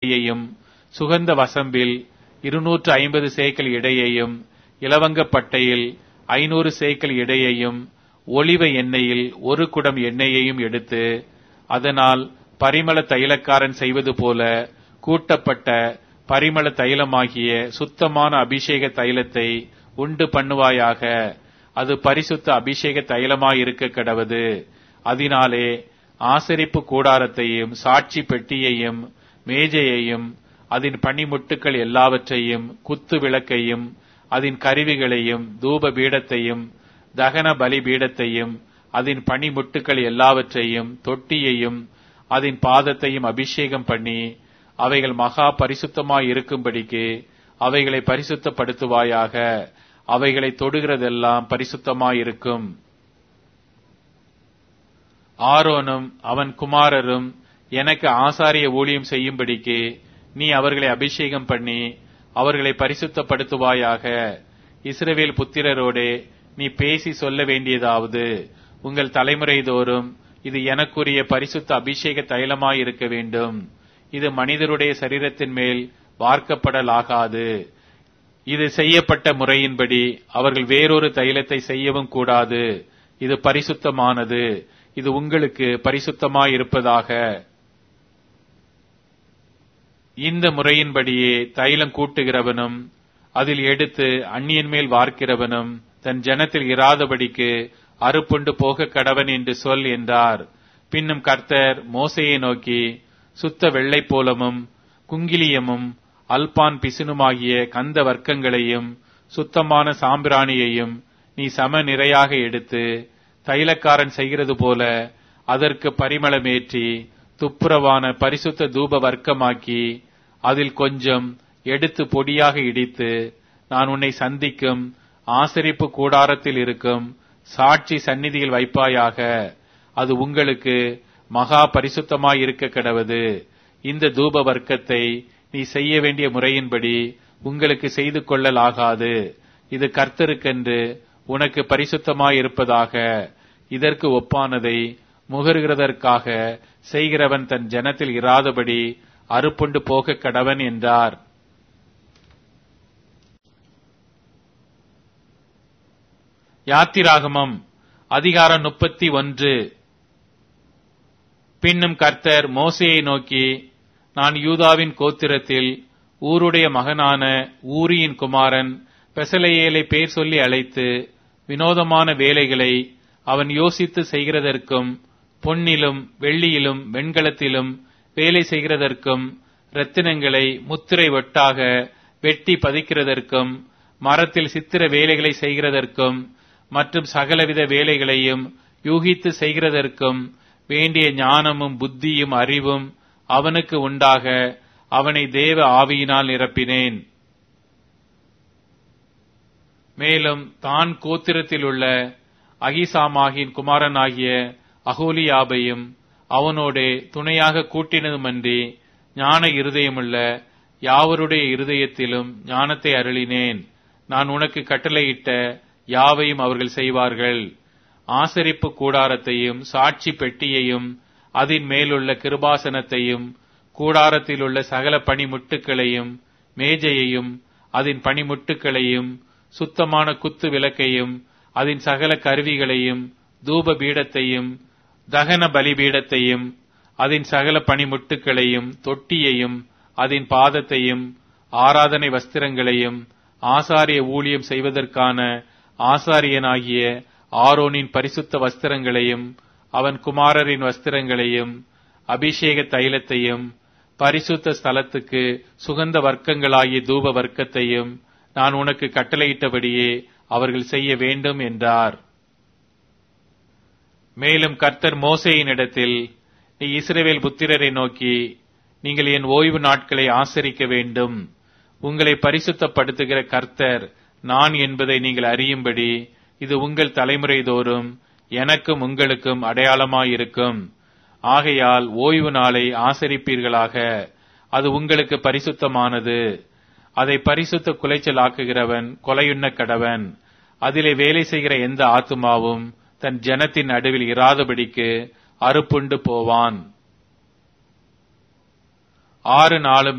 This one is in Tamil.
வெள்ளியையும் சுகந்த வசம்பில் இருநூற்று ஐம்பது சேக்கல் இடையையும் இலவங்கப்பட்டையில் ஐநூறு சேக்கல் இடையையும் ஒளிவ எண்ணெயில் ஒரு குடம் எண்ணெயையும் எடுத்து அதனால் பரிமள தைலக்காரன் செய்வது போல கூட்டப்பட்ட பரிமள தைலமாகிய சுத்தமான அபிஷேக தைலத்தை உண்டு பண்ணுவாயாக அது பரிசுத்த அபிஷேக தைலமாயிருக்க கடவது அதனாலே ஆசரிப்பு கூடாரத்தையும் சாட்சி பெட்டியையும் மேஜையையும் அதன் பனிமுட்டுக்கள் எல்லாவற்றையும் குத்து விளக்கையும் அதன் கருவிகளையும் தூப பீடத்தையும் தகன பலி பீடத்தையும் அதன் பனிமுட்டுக்கள் எல்லாவற்றையும் தொட்டியையும் அதன் பாதத்தையும் அபிஷேகம் பண்ணி அவைகள் மகா பரிசுத்தமாய் இருக்கும்படிக்கு அவைகளை பரிசுத்தப்படுத்துவாயாக அவைகளை தொடுகிறதெல்லாம் பரிசுத்தமாயிருக்கும் ஆரோனும் அவன் குமாரரும் எனக்கு ஆசாரிய ஊழியம் செய்யும்படிக்கு நீ அவர்களை அபிஷேகம் பண்ணி அவர்களை பரிசுத்தப்படுத்துவாயாக இஸ்ரவேல் புத்திரரோடே நீ பேசி சொல்ல வேண்டியதாவது உங்கள் தலைமுறை தோறும் இது எனக்குரிய பரிசுத்த அபிஷேக தைலமாயிருக்க வேண்டும் இது மனிதருடைய சரீரத்தின் மேல் வார்க்கப்படலாகாது இது செய்யப்பட்ட முறையின்படி அவர்கள் வேறொரு தைலத்தை செய்யவும் கூடாது இது பரிசுத்தமானது இது உங்களுக்கு பரிசுத்தமாயிருப்பதாக இந்த முறையின்படியே தைலம் கூட்டுகிறவனும் அதில் எடுத்து அந்நியன் மேல் வார்க்கிறவனும் தன் ஜனத்தில் இராதபடிக்கு அறுப்புண்டு போக கடவன் என்று சொல் என்றார் பின்னும் கர்த்தர் மோசையை நோக்கி சுத்த வெள்ளை போலமும் குங்கிலியமும் அல்பான் பிசினுமாகிய கந்த வர்க்கங்களையும் சுத்தமான சாம்பிராணியையும் நீ சம நிறையாக எடுத்து தைலக்காரன் செய்கிறது போல அதற்கு பரிமளமேற்றி துப்புரவான பரிசுத்த தூப வர்க்கமாக்கி அதில் கொஞ்சம் எடுத்து பொடியாக இடித்து நான் உன்னை சந்திக்கும் ஆசரிப்பு கூடாரத்தில் இருக்கும் சாட்சி சந்நிதியில் வைப்பாயாக அது உங்களுக்கு மகா பரிசுத்தமாய் இருக்க கடவது இந்த தூப வர்க்கத்தை நீ செய்ய வேண்டிய முறையின்படி உங்களுக்கு செய்து கொள்ளலாகாது இது கர்த்தருக்கென்று உனக்கு பரிசுத்தமாய் இருப்பதாக இதற்கு ஒப்பானதை முகருகிறதற்காக செய்கிறவன் தன் ஜனத்தில் இராதபடி அறுப்புண்டு போக கடவன் என்றார் யாத்திராகமம் அதிகாரம் முப்பத்தி ஒன்று பின்னும் கர்த்தர் மோசையை நோக்கி நான் யூதாவின் கோத்திரத்தில் ஊருடைய மகனான ஊரியின் குமாரன் பெசலையேலை பேர் சொல்லி அழைத்து வினோதமான வேலைகளை அவன் யோசித்து செய்கிறதற்கும் பொன்னிலும் வெள்ளியிலும் வெண்கலத்திலும் வேலை செய்கிறதற்கும் ரத்தினங்களை முத்திரை வெட்டாக வெட்டி பதிக்கிறதற்கும் மரத்தில் சித்திர வேலைகளை செய்கிறதற்கும் மற்றும் சகலவித வேலைகளையும் யூகித்து செய்கிறதற்கும் வேண்டிய ஞானமும் புத்தியும் அறிவும் அவனுக்கு உண்டாக அவனை தேவ ஆவியினால் நிரப்பினேன் மேலும் தான் கோத்திரத்தில் உள்ள அகிசாமாகின் குமாரனாகிய அகோலியாபையும் அவனோடே துணையாக கூட்டினதுமன்றி ஞான இருதயமுள்ள யாவருடைய இருதயத்திலும் ஞானத்தை அருளினேன் நான் உனக்கு கட்டளையிட்ட யாவையும் அவர்கள் செய்வார்கள் ஆசரிப்பு கூடாரத்தையும் சாட்சி பெட்டியையும் அதன் மேலுள்ள கிருபாசனத்தையும் கூடாரத்தில் உள்ள சகல பனிமுட்டுக்களையும் மேஜையையும் அதன் பனிமுட்டுக்களையும் சுத்தமான குத்து விளக்கையும் அதன் சகல கருவிகளையும் தூப பீடத்தையும் தகன பலிபீடத்தையும் அதன் சகல பனிமுட்டுக்களையும் தொட்டியையும் அதன் பாதத்தையும் ஆராதனை வஸ்திரங்களையும் ஆசாரிய ஊழியம் செய்வதற்கான ஆசாரியனாகிய ஆரோனின் பரிசுத்த வஸ்திரங்களையும் அவன் குமாரரின் வஸ்திரங்களையும் அபிஷேக தைலத்தையும் பரிசுத்த ஸ்தலத்துக்கு சுகந்த வர்க்கங்களாகிய தூப வர்க்கத்தையும் நான் உனக்கு கட்டளையிட்டபடியே அவர்கள் செய்ய வேண்டும் என்றார் மேலும் கர்த்தர் மோசையினிடத்தில் நீ இஸ்ரவேல் புத்திரரை நோக்கி நீங்கள் என் ஓய்வு நாட்களை ஆசரிக்க வேண்டும் உங்களை பரிசுத்தப்படுத்துகிற கர்த்தர் நான் என்பதை நீங்கள் அறியும்படி இது உங்கள் தலைமுறை தோறும் எனக்கும் உங்களுக்கும் அடையாளமாயிருக்கும் ஆகையால் ஓய்வு நாளை ஆசரிப்பீர்களாக அது உங்களுக்கு பரிசுத்தமானது அதை பரிசுத்த குலைச்சலாக்குகிறவன் கொலையுண்ண கடவன் அதிலே வேலை செய்கிற எந்த ஆத்துமாவும் தன் ஜனத்தின் நடுவில் இராதபடிக்கு அறுப்புண்டு போவான் ஆறு நாளும்